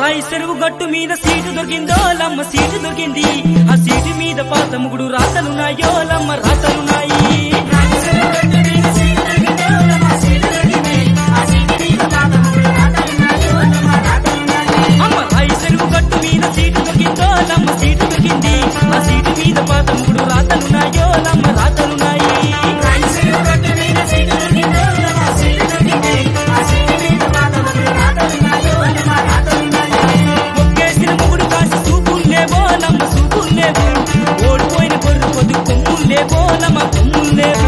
రాయి చెరువు గట్టు మీద సీటు దొరికిందో లమ్మ సీటు దొరికింది ఆ సీటు మీద పాత ముగుడు రాతలున్నాయో లమ్మ రాతలున్నాయి అమ్మ రాయి చెరువు గట్టు మీద సీటు దొరికిందో లమ్మ సీటు దొరికింది ఆ సీటు మీద పాత ముగుడు రాతలున్నాయో లమ్మ రాతలున్నాయి ఒక్కేసిన మొగుడు కాసి చూపుల్లేవో లమ్మ చూపుల్లేవు ఓడిపోయిన కొర్రు కొద్ది కొమ్ముల్లేవో లమ్మ కొమ్ముల్లేవు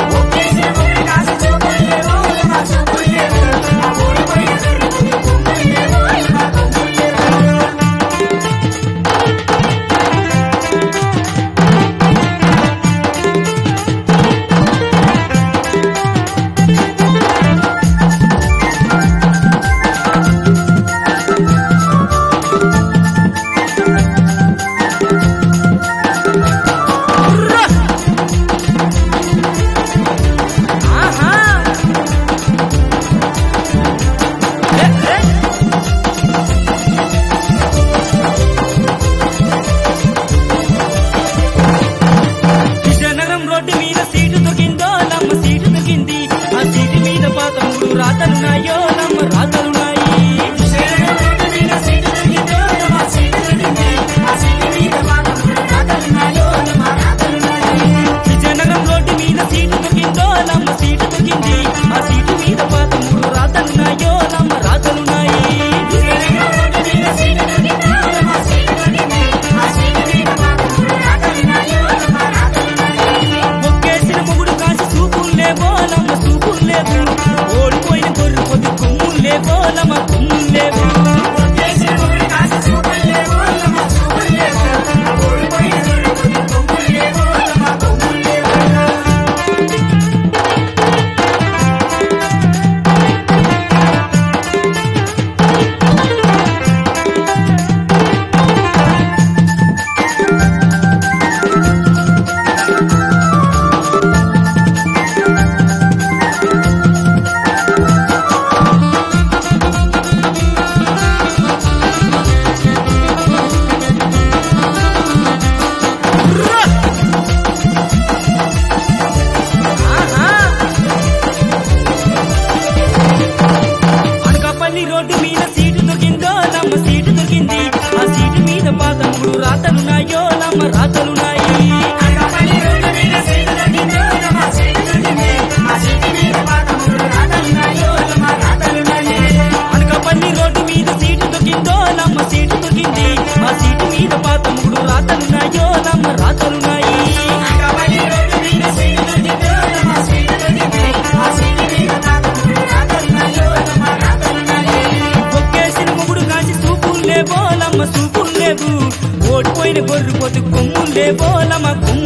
ఆహా ఏ, ఏ. విజయనగరం రోడ్డు మీద సీటు దొరికిందో లమ్మ సీటు దొరికింది ఆ సీటు మీద పాత మూడు రాతలున్నాయో లమ్మ రాతలున్నాయి విజయనగరం రోడ్డు మీద సీటు దొరికిందో లమ్మ సీటు దొరికింది ఆ సీటు మీద పాత మూడు రాతలున్నాయో లమ్మ రాతలున్నాయి ఒక్కేసిన మొగుడు కాసి చూపుల్లేవో లమ్మ చూపుల్లేవు ఓడిపోయిన గొర్రె కొద్ది కొమ్ముల్లేవో లమ్మ కొమ్ముల్లేవు ఆహా అనకాపల్లి రోడ్డు మీద సీటు దొరికిందో లమ్మ సీటు దొరికింది ఆ సీటు మీద పాత మూడు రాతలున్నాయో లమ్మ రాతలున్నాయి అనకాపల్లి రోడ్డు మీద సీటు దొరికిందో లమ్మ సీటు దొరికింది ఆ సీటు మీద పాత మూడు రాతలున్నాయో లమ్మ రాతలున్నాయి ఒక్కేసిన మొగుడు కాసి చూపుల్లేవో లమ్మ చూపుల్లేవు ఓడిపోయిన గొర్రె పొద్దు కొమ్ముల్లేవో లమ్మ కొమ్ముల్లేవు